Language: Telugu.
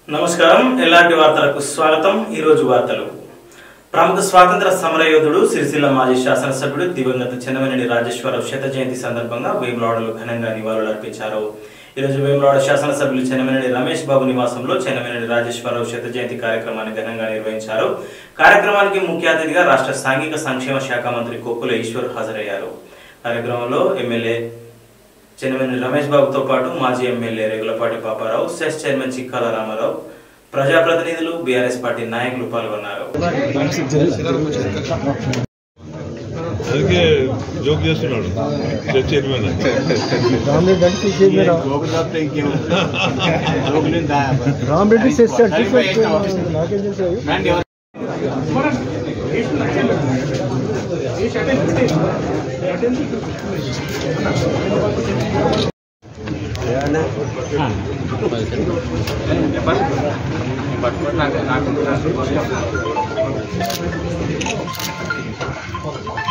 నమస్కారం ఎల్ఆర్టి వార్తలకు స్వాగతం ఈ రోజు వార్తలు ప్రముఖ స్వాతంత్ర సమరయోధుడు సిరిసిల్ల మాజీ శాసనసభ్యుడు దివంగత చెన్నమనేని రాజేశ్వరరావు శత జయంతి సందర్భంగా వేములవాడలో ఘనంగా నివాళులర్పించారు ఈ రోజు వేములవాడ శాసనసభ్యులు చెన్నమనేని రమేష్ బాబు నివాసంలో చెన్నమనేని రాజేశ్వరరావు శత జయంతి కార్యక్రమాన్ని ఘనంగా నిర్వహించారు కార్యక్రమానికి ముఖ్య అతిథిగా రాష్ట్ర సాంఘిక సంక్షేమ శాఖ మంత్రి కొప్పుల ఈశ్వర్ హాజరయ్యారు కార్యక్రమంలో ఎమ్మెల్యే చెన్నమనేని రమేష్ బాబుతో పాటు మాజీ MLA Regulapati Paparao CESS chairman Chikkala Ramarao ప్రజాప్రతినిధులు బీఆర్ఎస్ పార్టీ నాయకులు పాల్గొన్నారు అందుకే జోక్ చేస్తున్నాడు చర్చ chairman Ramareddy chairman Ramareddy CESS certificate నాకేం తెలుసు అవి? నాకు నాకు